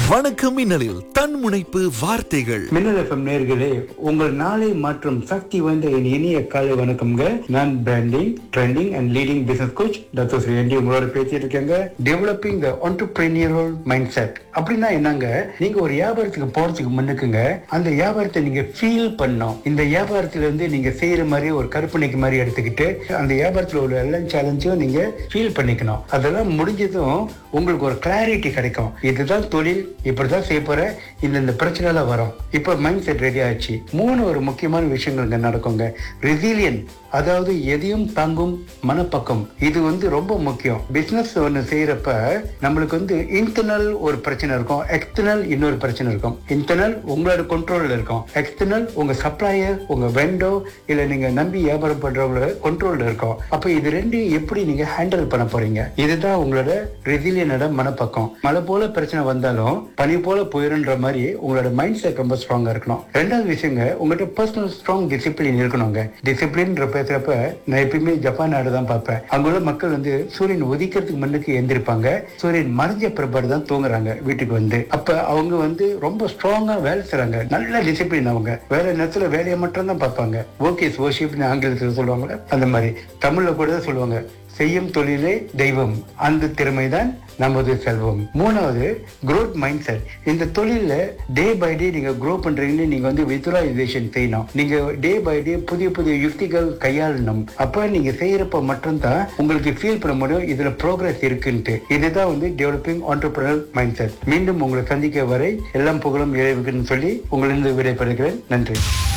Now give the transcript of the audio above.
வணக்கம் மின்னலில் தன்முனைப்பு வார்த்தைகள் மின்னல் எஃப்எம் நேர்களே உங்கள் நாளை மற்றும் சக்தி வாய்ந்த என் இனிய காலை வணக்கம்ங்க நான் branding trending and leading business coach doctor Sri ND உங்களோட பேசிட்டு இருக்கேங்க developing the entrepreneurial mind set அப்படின்னா என்னங்க நீங்க ஒரு வியாபாரத்துக்கு போறதுக்கு முன்னுக்குங்க அந்த வியாபாரத்தை நீங்க ஃபீல் பண்ணணும் இந்த வியாபாரத்துல இருந்து நீங்க செய்யற மாதிரி ஒரு கற்பனைக்கு மாதிரி எடுத்துக்கிட்டு அந்த வியாபாரத்துல உள்ள எல்லா சேலஞ்சும் நீங்க ஃபீல் பண்ணிக்கணும் அதெல்லாம் முடிஞ்சதும் உங்களுக்கு ஒரு கிளாரிட்டி கிடைக்கும் இதுதான் தொழில் இப்படிதான் செய்ய போற இந்த இந்த பிரச்சனை எல்லாம் வரும் இப்ப மைண்ட் செட் ரெடி ஆச்சு மூணு ஒரு முக்கியமான விஷயங்கள் இங்க நடக்குங்க ரெசிலியன் அதாவது எதையும் தாங்கும் மனப்பக்கம் இது வந்து ரொம்ப முக்கியம் பிசினஸ் ஒன்று செய்யறப்ப நம்மளுக்கு வந்து இன்டர்னல் ஒரு பிரச்சனை இருக்கும் எக்ஸ்டர்னல் இன்னொரு பிரச்சனை இருக்கும் இன்டர்னல் உங்களோட கண்ட்ரோல்ல இருக்கும் எக்ஸ்டர்னல் உங்க சப்ளையர் உங்க வெண்டோ இல்ல நீங்க நம்பி வியாபாரம் பண்றவங்களோட கண்ட்ரோல்ல இருக்கும் அப்ப இது ரெண்டையும் எப்படி நீங்க ஹேண்டில் பண்ண போறீங்க இதுதான் உங்களோட ரெசிலியனோட மனப்பக்கம் மழை போல பிரச்சனை வந்தாலும் பனி போல போயிருன்ற மாதிரி உங்களோட மைண்ட் செட் ரொம்ப ஸ்ட்ராங்கா இருக்கணும் ரெண்டாவது விஷயங்க உங்கள்கிட்ட பர்சனல் ஸ்ட்ராங் டிசிப்ளின் இருக்கணுங்க டிசிப்ளின் பேசுறப்ப நான் எப்பயுமே ஜப்பான் நாடு தான் பார்ப்பேன் அங்குள்ள மக்கள் வந்து சூரியன் உதிக்கிறதுக்கு முன்னுக்கு எந்திருப்பாங்க சூரியன் மறைஞ்ச பிற்பாடு தான் தூங்குறாங்க வீட்டுக்கு வந்து அப்ப அவங்க வந்து ரொம்ப ஸ்ட்ராங்கா வேலை செய்றாங்க நல்ல டிசிப்ளின் அவங்க வேலை நேரத்துல வேலையை மட்டும் தான் பார்ப்பாங்க ஓகே ஓஷிப்னு ஆங்கிலத்தில் சொல்லுவாங்கல்ல அந்த மாதிரி தமிழ்ல கூட தான் சொல்லுவாங்க செய்யும் தொழிலே தெய்வம் அந்த திறமைதான் நமது செல்வம் மூணாவது growth மைண்ட் செட் இந்த தொழில டே பை டே நீங்க க்ரோ பண்றீங்கன்னு நீங்க வந்து வித்ராலைசேஷன் செய்யணும் நீங்க டே பை டே புதிய புதிய யுக்திகள் கையாளணும் அப்ப நீங்க செய்யறப்ப மட்டும்தான் உங்களுக்கு ஃபீல் பண்ண முடியும் இதுல ப்ரோக்ரஸ் இருக்குன்ட்டு இதுதான் வந்து டெவலப்பிங் ஆண்டர்பிரினர் மைண்ட் செட் மீண்டும் உங்களை சந்திக்க வரை எல்லாம் புகழும் இறைவுக்குன்னு சொல்லி உங்களிருந்து விடைபெறுகிறேன் நன்றி